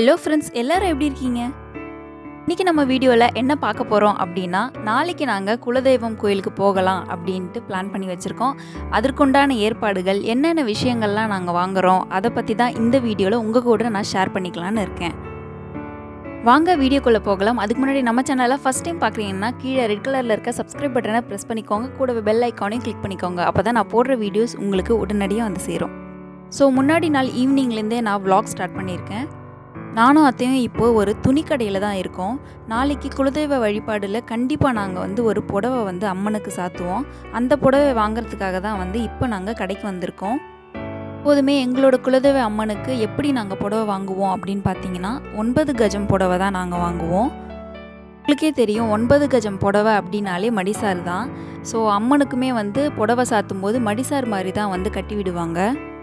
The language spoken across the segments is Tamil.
ஹலோ ஃப்ரெண்ட்ஸ் எல்லாரும் எப்படி இருக்கீங்க இன்றைக்கி நம்ம வீடியோவில் என்ன பார்க்க போகிறோம் அப்படின்னா நாளைக்கு நாங்கள் குலதெய்வம் கோயிலுக்கு போகலாம் அப்படின்ட்டு பிளான் பண்ணி வச்சுருக்கோம் அதற்குண்டான ஏற்பாடுகள் என்னென்ன விஷயங்கள்லாம் நாங்கள் வாங்குகிறோம் அதை பற்றி தான் இந்த வீடியோவில் உங்கள் கூட நான் ஷேர் பண்ணிக்கலான்னு இருக்கேன் வாங்க வீடியோக்குள்ளே போகலாம் அதுக்கு முன்னாடி நம்ம சேனலை ஃபஸ்ட் டைம் பார்க்குறீங்கன்னா கீழே ரெட் கலரில் இருக்க சப்ஸ்கிரைப் பட்டனை ப்ரெஸ் பண்ணிக்கோங்க கூடவே பெல் ஐக்கானையும் கிளிக் பண்ணிக்கோங்க அப்போ தான் நான் போடுற வீடியோஸ் உங்களுக்கு உடனடியாக வந்து சேரும் ஸோ முன்னாடி நாள் ஈவினிங்லேருந்தே நான் vlog ஸ்டார்ட் பண்ணியிருக்கேன் நானும் அத்தையும் இப்போது ஒரு துணிக்கடையில் தான் இருக்கோம் நாளைக்கு குலதெய்வ வழிபாடில் கண்டிப்பாக நாங்கள் வந்து ஒரு புடவை வந்து அம்மனுக்கு சாத்துவோம் அந்த புடவை வாங்குறதுக்காக தான் வந்து இப்போ நாங்கள் கடைக்கு வந்திருக்கோம் எப்போதுமே எங்களோட குலதெய்வ அம்மனுக்கு எப்படி நாங்கள் புடவை வாங்குவோம் அப்படின்னு பார்த்தீங்கன்னா ஒன்பது கஜம் புடவை தான் நாங்கள் வாங்குவோம் உங்களுக்கே தெரியும் ஒன்பது கஜம் புடவை அப்படின்னாலே மடிசார் தான் ஸோ அம்மனுக்குமே வந்து புடவை சாத்தும் போது மடிசார் மாதிரி தான் வந்து கட்டி விடுவாங்க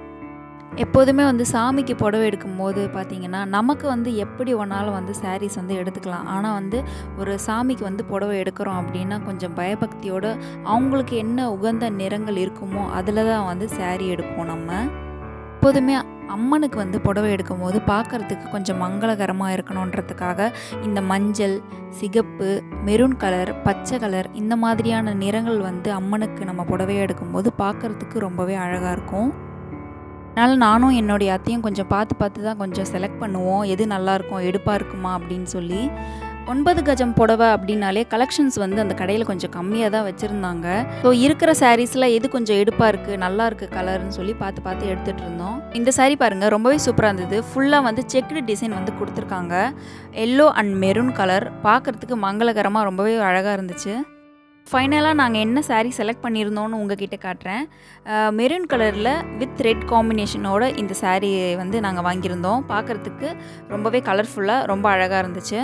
எப்போதுமே வந்து சாமிக்கு புடவை எடுக்கும்போது பார்த்தீங்கன்னா நமக்கு வந்து எப்படி ஒன்றாலும் வந்து சாரீஸ் வந்து எடுத்துக்கலாம் ஆனால் வந்து ஒரு சாமிக்கு வந்து புடவை எடுக்கிறோம் அப்படின்னா கொஞ்சம் பயபக்தியோடு அவங்களுக்கு என்ன உகந்த நிறங்கள் இருக்குமோ அதில் தான் வந்து saree எடுப்போம் நம்ம எப்போதுமே அம்மனுக்கு வந்து புடவை எடுக்கும்போது பார்க்கறதுக்கு கொஞ்சம் மங்களகரமாக இருக்கணுன்றதுக்காக இந்த மஞ்சள் சிகப்பு மெரூன் கலர் பச்சை கலர் இந்த மாதிரியான நிறங்கள் வந்து அம்மனுக்கு நம்ம புடவையை எடுக்கும்போது பார்க்கறதுக்கு ரொம்பவே அழகாக இருக்கும் அதனால் நானும் என்னுடைய அத்தையும் கொஞ்சம் பார்த்து பார்த்து தான் கொஞ்சம் செலக்ட் பண்ணுவோம் எது நல்லாயிருக்கும் எடுப்பாக இருக்குமா அப்படின்னு சொல்லி ஒன்பது கஜம் புடவை அப்படின்னாலே கலெக்ஷன்ஸ் வந்து அந்த கடையில் கொஞ்சம் கம்மியாக தான் வச்சுருந்தாங்க ஸோ இருக்கிற சாரீஸில் எது கொஞ்சம் எடுப்பாக இருக்குது நல்லா இருக்குது கலர்னு சொல்லி பார்த்து பார்த்து எடுத்துகிட்டு இருந்தோம் இந்த saree பாருங்கள் ரொம்பவே சூப்பராக இருந்தது ஃபுல்லாக வந்து செக்குடு டிசைன் வந்து கொடுத்துருக்காங்க எல்லோ அண்ட் மெரூன் கலர் பார்க்குறதுக்கு மங்களகரமாக ரொம்பவே அழகாக இருந்துச்சு ஃபைனலாக நாங்கள் என்ன saree செலக்ட் பண்ணியிருந்தோம்னு உங்ககிட்ட காட்டுறேன் மெரூன் கலரில் வித் ரெட் காம்பினேஷனோட இந்த saree வந்து நாங்கள் வாங்கியிருந்தோம் பார்க்குறதுக்கு ரொம்பவே கலர்ஃபுல்லாக ரொம்ப அழகாக இருந்துச்சு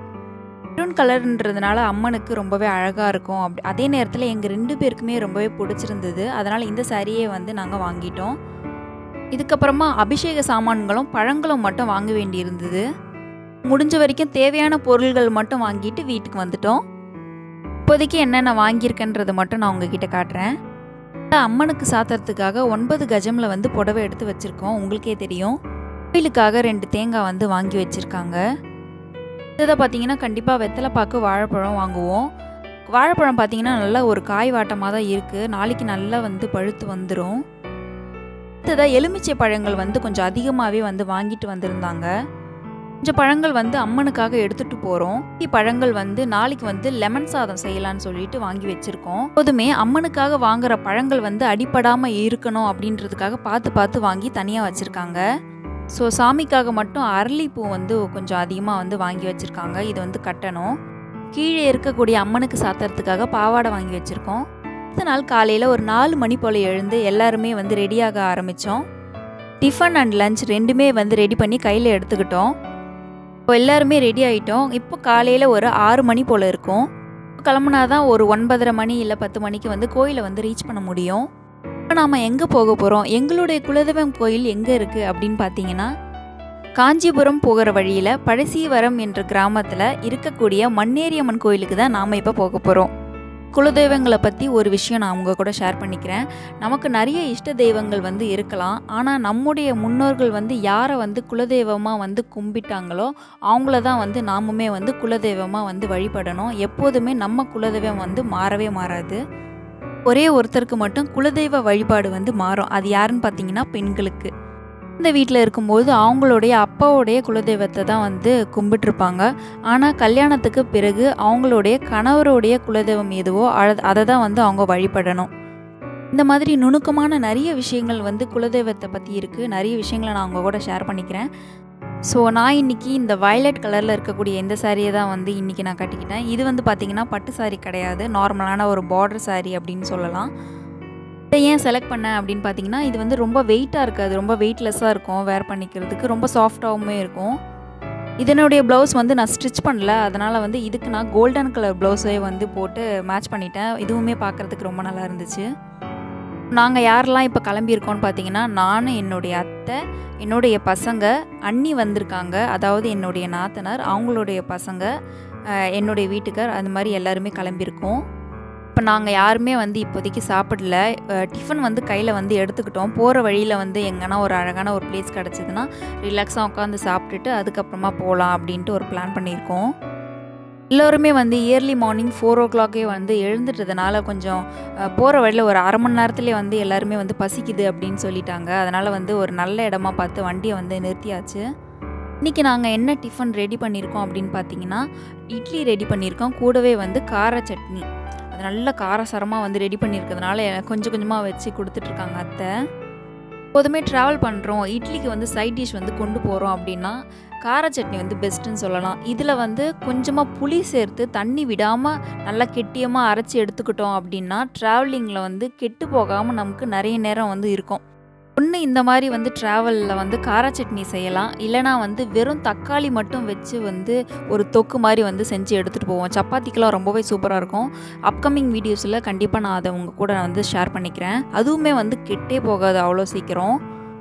மெரூன் கலர்ன்றதுனால அம்மனுக்கு ரொம்பவே அழகாக இருக்கும் அப்படி அதே நேரத்தில் எங்கள் ரெண்டு பேருக்குமே ரொம்பவே பிடிச்சிருந்தது அதனால் இந்த சாரியே வந்து நாங்கள் வாங்கிட்டோம் இதுக்கப்புறமா அபிஷேக சாமான்களும் பழங்களும் மட்டும் வாங்க வேண்டியிருந்தது முடிஞ்ச வரைக்கும் தேவையான பொருள்கள் மட்டும் வாங்கிட்டு வீட்டுக்கு வந்துட்டோம் இப்போதைக்கு என்னென்ன வாங்கியிருக்கேன்றதை மட்டும் நான் உங்ககிட்ட காட்டுறேன் அம்மனுக்கு சாத்துறதுக்காக ஒன்பது கஜமில் வந்து புடவை எடுத்து வச்சுருக்கோம் உங்களுக்கே தெரியும் கோயிலுக்காக ரெண்டு தேங்காய் வந்து வாங்கி வச்சுருக்காங்க இதை பார்த்தீங்கன்னா கண்டிப்பாக வெத்தலைப்பாக்கு வாழைப்பழம் வாங்குவோம் வாழைப்பழம் பார்த்தீங்கன்னா நல்லா ஒரு காய் வாட்டமாக தான் இருக்குது நாளைக்கு நல்லா வந்து பழுத்து வந்துடும் அடுத்ததாக எலுமிச்சை பழங்கள் வந்து கொஞ்சம் அதிகமாகவே வந்து வாங்கிட்டு வந்திருந்தாங்க கொஞ்சம் பழங்கள் வந்து அம்மனுக்காக எடுத்துட்டு போகிறோம் பழங்கள் வந்து நாளைக்கு வந்து லெமன் சாதம் செய்யலான்னு சொல்லிட்டு வாங்கி வச்சுருக்கோம் எப்போதுமே அம்மனுக்காக வாங்குற பழங்கள் வந்து அடிப்படாமல் இருக்கணும் அப்படின்றதுக்காக பார்த்து பார்த்து வாங்கி தனியாக வச்சுருக்காங்க ஸோ சாமிக்காக மட்டும் அரளிப்பூ வந்து கொஞ்சம் அதிகமாக வந்து வாங்கி வச்சுருக்காங்க இது வந்து கட்டணும் கீழே இருக்கக்கூடிய அம்மனுக்கு சாத்துறதுக்காக பாவாடை வாங்கி வச்சுருக்கோம் அடுத்த நாள் காலையில் ஒரு நாலு மணி போல் எழுந்து எல்லாருமே வந்து ரெடியாக ஆரம்பித்தோம் டிஃபன் அண்ட் லஞ்ச் ரெண்டுமே வந்து ரெடி பண்ணி கையில் எடுத்துக்கிட்டோம் இப்போ எல்லாருமே ரெடி ஆகிட்டோம் இப்போ காலையில் ஒரு ஆறு மணி போல் இருக்கும் கிளம்புனா தான் ஒரு ஒன்பதரை மணி இல்லை பத்து மணிக்கு வந்து கோயிலை வந்து ரீச் பண்ண முடியும் இப்போ நாம் எங்கே போக போகிறோம் எங்களுடைய குலதெய்வம் கோயில் எங்கே இருக்குது அப்படின்னு பார்த்தீங்கன்னா காஞ்சிபுரம் போகிற வழியில் பழசீவரம் என்ற கிராமத்தில் இருக்கக்கூடிய மண்ணேரியம்மன் கோயிலுக்கு தான் நாம் இப்போ போக போகிறோம் குலதெய்வங்களை பற்றி ஒரு விஷயம் நான் உங்கள் கூட ஷேர் பண்ணிக்கிறேன் நமக்கு நிறைய இஷ்ட தெய்வங்கள் வந்து இருக்கலாம் ஆனால் நம்முடைய முன்னோர்கள் வந்து யாரை வந்து குலதெய்வமாக வந்து கும்பிட்டாங்களோ அவங்கள தான் வந்து நாமுமே வந்து குலதெய்வமாக வந்து வழிபடணும் எப்போதுமே நம்ம குலதெய்வம் வந்து மாறவே மாறாது ஒரே ஒருத்தருக்கு மட்டும் குலதெய்வ வழிபாடு வந்து மாறும் அது யாருன்னு பார்த்தீங்கன்னா பெண்களுக்கு இந்த வீட்டில் இருக்கும்போது அவங்களுடைய அப்பாவுடைய குலதெய்வத்தை தான் வந்து கும்பிட்டுருப்பாங்க ஆனால் கல்யாணத்துக்கு பிறகு அவங்களுடைய கணவருடைய குலதெய்வம் எதுவோ அத- அதை தான் வந்து அவங்க வழிபடணும் இந்த மாதிரி நுணுக்கமான நிறைய விஷயங்கள் வந்து குலதெய்வத்தை பற்றி இருக்குது நிறைய விஷயங்களை நான் அவங்க கூட ஷேர் பண்ணிக்கிறேன் ஸோ நான் இன்னைக்கு இந்த வயலட் கலரில் இருக்கக்கூடிய இந்த சாரியை தான் வந்து இன்றைக்கி நான் கட்டிக்கிட்டேன் இது வந்து பார்த்திங்கன்னா பட்டு சாரி கிடையாது நார்மலான ஒரு பார்டர் சாரி அப்படின்னு சொல்லலாம் இதை ஏன் செலக்ட் பண்ணேன் அப்படின்னு பார்த்தீங்கன்னா இது வந்து ரொம்ப வெயிட்டாக இருக்காது ரொம்ப வெயிட்லெஸ்ஸாக இருக்கும் வேர் பண்ணிக்கிறதுக்கு ரொம்ப சாஃப்டாகவும் இருக்கும் இதனுடைய ப்ளவுஸ் வந்து நான் ஸ்டிச் பண்ணல அதனால் வந்து இதுக்கு நான் கோல்டன் கலர் ப்ளவுஸே வந்து போட்டு மேட்ச் பண்ணிட்டேன் இதுவுமே பார்க்குறதுக்கு ரொம்ப நல்லா இருந்துச்சு நாங்கள் யாரெல்லாம் இப்போ கிளம்பியிருக்கோம்னு பார்த்தீங்கன்னா நான் என்னுடைய அத்தை என்னுடைய பசங்க அண்ணி வந்திருக்காங்க அதாவது என்னுடைய நாத்தனார் அவங்களுடைய பசங்க அஹ், என்னுடைய வீட்டுக்கார் அந்த மாதிரி எல்லாருமே கிளம்பியிருக்கோம் இப்போ நாங்கள் யாருமே வந்து இப்போதைக்கு சாப்பிடல அஹ் டிஃபன் வந்து கையில் வந்து எடுத்துக்கிட்டோம் போகிற வழியில் வந்து எங்கன்னா ஒரு அழகான ஒரு பிளேஸ் கிடச்சிதுன்னா ரிலாக்ஸாக உட்காந்து சாப்பிட்டுட்டு அதுக்கப்புறமா போகலாம் அப்படின்ட்டு ஒரு பிளான் பண்ணியிருக்கோம் எல்லோருமே வந்து இயர்லி மார்னிங் ஃபோர் ஓ கிளாக்கே வந்து எழுந்துட்டதுனால கொஞ்சம் போகிற வழியில் ஒரு அரை மணி நேரத்துலேயே வந்து எல்லாருமே வந்து பசிக்குது அப்படின்னு சொல்லிட்டாங்க அதனால் வந்து ஒரு நல்ல இடமா பார்த்து வண்டியை வந்து நிறுத்தியாச்சு இன்றைக்கி நாங்கள் என்ன டிஃபன் ரெடி பண்ணியிருக்கோம் அப்படின்னு பார்த்தீங்கன்னா இட்லி ரெடி பண்ணியிருக்கோம் கூடவே வந்து கார சட்னி அது நல்ல காரசாரமாக வந்து ரெடி பண்ணியிருக்கிறதுனால கொஞ்சம் கொஞ்சமாக வச்சு கொடுத்துட்ருக்காங்க அத்தை எப்போதுமே ட்ராவல் பண்ணுறோம் இட்லிக்கு வந்து சைட் டிஷ் வந்து கொண்டு போகிறோம் அப்படின்னா கார சட்னி வந்து பெஸ்ட்டுன்னு சொல்லலாம் இதில் வந்து கொஞ்சமாக புளி சேர்த்து தண்ணி விடாமல் நல்லா கெட்டியமாக அரைச்சி எடுத்துக்கிட்டோம் அப்படின்னா ட்ராவலிங்கில் வந்து கெட்டு போகாமல் நமக்கு நிறைய நேரம் வந்து இருக்கும் ஒன்று இந்த மாதிரி வந்து ட்ராவலில் வந்து கார சட்னி செய்யலாம் இல்லைனா வந்து வெறும் தக்காளி மட்டும் வச்சு வந்து ஒரு தொக்கு மாதிரி வந்து செஞ்சு எடுத்துகிட்டு போவோம் சப்பாத்திக்கெலாம் ரொம்பவே சூப்பராக இருக்கும் அப்கமிங் வீடியோஸில் கண்டிப்பாக நான் அதை உங்கள் கூட நான் வந்து ஷேர் பண்ணிக்கிறேன் அதுவுமே வந்து கெட்டே போகாது அவ்வளோ சீக்கிரம்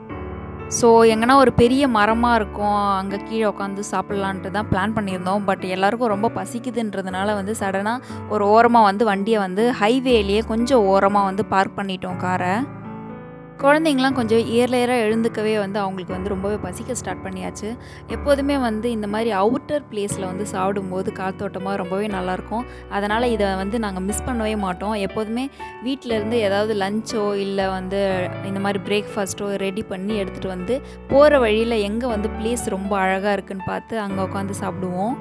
ஸோ எங்கன்னா ஒரு பெரிய மரமாக இருக்கும் அங்கே கீழே உட்காந்து சாப்பிட்லான்ட்டு தான் பிளான் பண்ணியிருந்தோம் பட் எல்லாருக்கும் ரொம்ப பசிக்குதுன்றதுனால வந்து சடனாக ஒரு ஓரமாக வந்து வண்டியை வந்து ஹைவேலேயே கொஞ்சம் ஓரமாக வந்து பார்க் பண்ணிட்டோம் காரை குழந்தைங்களாம் கொஞ்சம் இயர்லேயராக எழுந்துக்கவே வந்து அவங்களுக்கு வந்து ரொம்பவே பசிக்க ஸ்டார்ட் பண்ணியாச்சு எப்போதுமே வந்து இந்த மாதிரி அவுட்டர் பிளேஸில் வந்து சாப்பிடும்போது காத்தோட்டமாக ரொம்பவே நல்லாயிருக்கும் அதனால் இதை வந்து நாங்கள் மிஸ் பண்ணவே மாட்டோம் எப்போதுமே வீட்டிலேருந்து ஏதாவது லஞ்சோ இல்லை வந்து இந்த மாதிரி பிரேக்ஃபாஸ்ட்டோ ரெடி பண்ணி எடுத்துகிட்டு வந்து போகிற வழியில் எங்கே வந்து பிளேஸ் ரொம்ப அழகாக இருக்குன்னு பார்த்து அங்கே உட்காந்து சாப்பிடுவோம்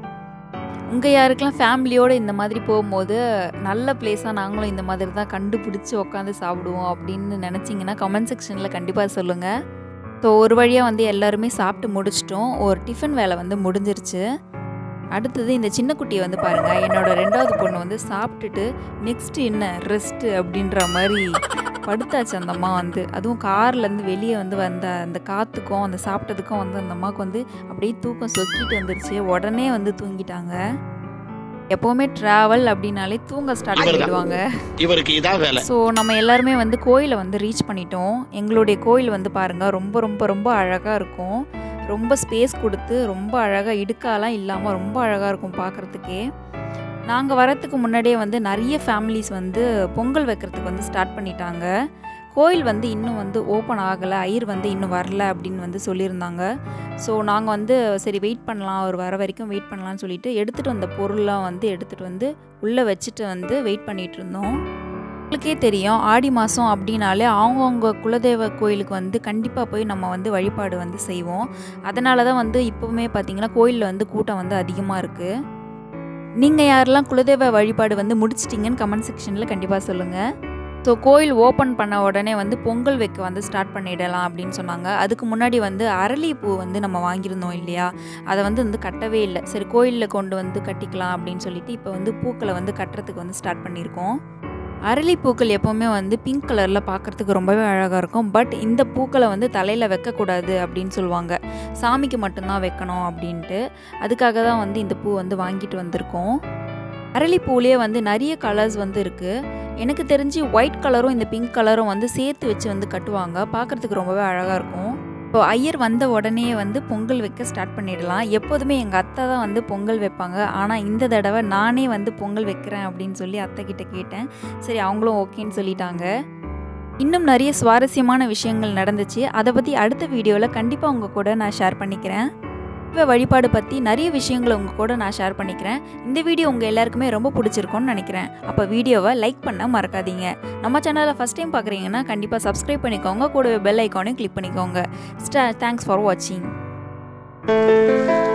உங்கள் யாருக்கெல்லாம் ஃபேமிலியோடு இந்த மாதிரி போகும்போது நல்ல பிளேஸாக நாங்களும் இந்த மாதிரி தான் கண்டுபிடிச்சி உட்காந்து சாப்பிடுவோம் அப்படின்னு நினச்சிங்கன்னா கமெண்ட் செக்ஷனில் கண்டிப்பாக சொல்லுங்கள் ஸோ ஒரு வழியாக வந்து எல்லாருமே சாப்பிட்டு முடிச்சிட்டோம் ஒரு டிஃபன் வேலை வந்து முடிஞ்சிருச்சு அடுத்தது இந்த சின்ன குட்டியை வந்து பாருங்கள் என்னோட ரெண்டாவது பொண்ணு வந்து சாப்பிட்டுட்டு நெக்ஸ்ட் என்ன ரெஸ்ட்டு அப்படின்ற மாதிரி படுத்தாச்சு அந்த அம்மா வந்து அதுவும் கார்லேருந்து வெளியே வந்து வந்த அந்த காற்றுக்கும் அந்த சாப்பிட்டதுக்கும் வந்து அந்த அம்மாவுக்கு வந்து அப்படியே தூக்கம் சொக்கிட்டு வந்துருச்சு உடனே வந்து தூங்கிட்டாங்க எப்போவுமே ட்ராவல் அப்படின்னாலே தூங்க ஸ்டார்ட் பண்ணிடுவாங்க இவருக்கு இதான் வேலை ஸோ நம்ம எல்லாருமே வந்து கோயிலை வந்து ரீச் பண்ணிட்டோம் எங்களுடைய கோயில் வந்து பாருங்கள் ரொம்ப ரொம்ப ரொம்ப அழகாக இருக்கும் ரொம்ப ஸ்பேஸ் கொடுத்து ரொம்ப அழகாக இடுக்காலாம் இல்லாமல் ரொம்ப அழகாக இருக்கும் பார்க்குறதுக்கே நாங்கள் வரத்துக்கு முன்னாடியே வந்து நிறைய ஃபேமிலிஸ் வந்து பொங்கல் வைக்கிறதுக்கு வந்து ஸ்டார்ட் பண்ணிட்டாங்க கோயில் வந்து இன்னும் வந்து ஓப்பன் ஆகலை ஐயர் வந்து இன்னும் வரல அப்படின்னு வந்து சொல்லியிருந்தாங்க ஸோ நாங்கள் வந்து சரி வெயிட் பண்ணலாம் அவர் வர வரைக்கும் வெயிட் பண்ணலாம்னு சொல்லிட்டு எடுத்துகிட்டு வந்த பொருள்லாம் வந்து எடுத்துகிட்டு வந்து உள்ளே வச்சுட்டு வந்து வெயிட் பண்ணிகிட்டு இருந்தோம் உங்களுக்கே தெரியும் ஆடி மாதம் அப்படின்னாலே அவங்கவுங்க குலதெய்வ கோயிலுக்கு வந்து கண்டிப்பாக போய் நம்ம வந்து வழிபாடு வந்து செய்வோம் அதனால தான் வந்து இப்போவுமே பார்த்திங்கன்னா கோயிலில் வந்து கூட்டம் வந்து அதிகமாக இருக்குது நீங்கள் யாரெல்லாம் குலதெய்வ வழிபாடு வந்து முடிச்சிட்டிங்கன்னு கமெண்ட் செக்ஷனில் கண்டிப்பாக சொல்லுங்கள் ஸோ கோயில் ஓப்பன் பண்ண உடனே வந்து பொங்கல் வைக்க வந்து ஸ்டார்ட் பண்ணிடலாம் அப்படின்னு சொன்னாங்க அதுக்கு முன்னாடி வந்து அரளிப்பூ வந்து நம்ம வாங்கியிருந்தோம் இல்லையா அதை வந்து வந்து கட்டவே இல்லை சரி கோயிலில் கொண்டு வந்து கட்டிக்கலாம் அப்படின்னு சொல்லிட்டு இப்போ வந்து பூக்களை வந்து கட்டுறதுக்கு வந்து ஸ்டார்ட் பண்ணியிருக்கோம் அரளிப்பூக்கள் எப்போவுமே வந்து பிங்க் கலரில் பார்க்குறதுக்கு ரொம்பவே அழகாக இருக்கும் பட் இந்த பூக்களை வந்து தலையில் வைக்கக்கூடாது அப்படின்னு சொல்லுவாங்க சாமிக்கு மட்டும்தான் வைக்கணும் அப்படின்ட்டு அதுக்காக தான் வந்து இந்த பூ வந்து வாங்கிட்டு வந்திருக்கோம் அரளிப்பூலேயே வந்து நிறைய கலர்ஸ் வந்து இருக்குது எனக்கு தெரிஞ்சு ஒயிட் கலரும் இந்த பிங்க் கலரும் வந்து சேர்த்து வச்சு வந்து கட்டுவாங்க பார்க்குறதுக்கு ரொம்பவே அழகாக இருக்கும் இப்போ ஐயர் வந்த உடனே வந்து பொங்கல் வைக்க ஸ்டார்ட் பண்ணிடலாம் எப்போதுமே எங்கள் அத்தை தான் வந்து பொங்கல் வைப்பாங்க ஆனால் இந்த தடவை நானே வந்து பொங்கல் வைக்கிறேன் அப்படின்னு சொல்லி அத்தை கிட்ட கேட்டேன் சரி அவங்களும் ஓகேன்னு சொல்லிட்டாங்க இன்னும் நிறைய சுவாரஸ்யமான விஷயங்கள் நடந்துச்சு அதை பற்றி அடுத்த வீடியோவில் கண்டிப்பாக உங்கள் கூட நான் ஷேர் பண்ணிக்கிறேன் தெய்வ வழிபாடு பற்றி நிறைய விஷயங்களை உங்கள் கூட நான் ஷேர் பண்ணிக்கிறேன் இந்த வீடியோ உங்கள் எல்லாருக்குமே ரொம்ப பிடிச்சிருக்கும்னு நினைக்கிறேன் அப்போ வீடியோவை லைக் பண்ண மறக்காதீங்க நம்ம சேனலை ஃபஸ்ட் டைம் பார்க்குறீங்கன்னா கண்டிப்பாக சப்ஸ்கிரைப் பண்ணிக்கோங்க கூடவே பெல் ஐக்கானையும் கிளிக் பண்ணிக்கோங்க ஸ்டா தேங்க்ஸ் ஃபார் வாட்சிங்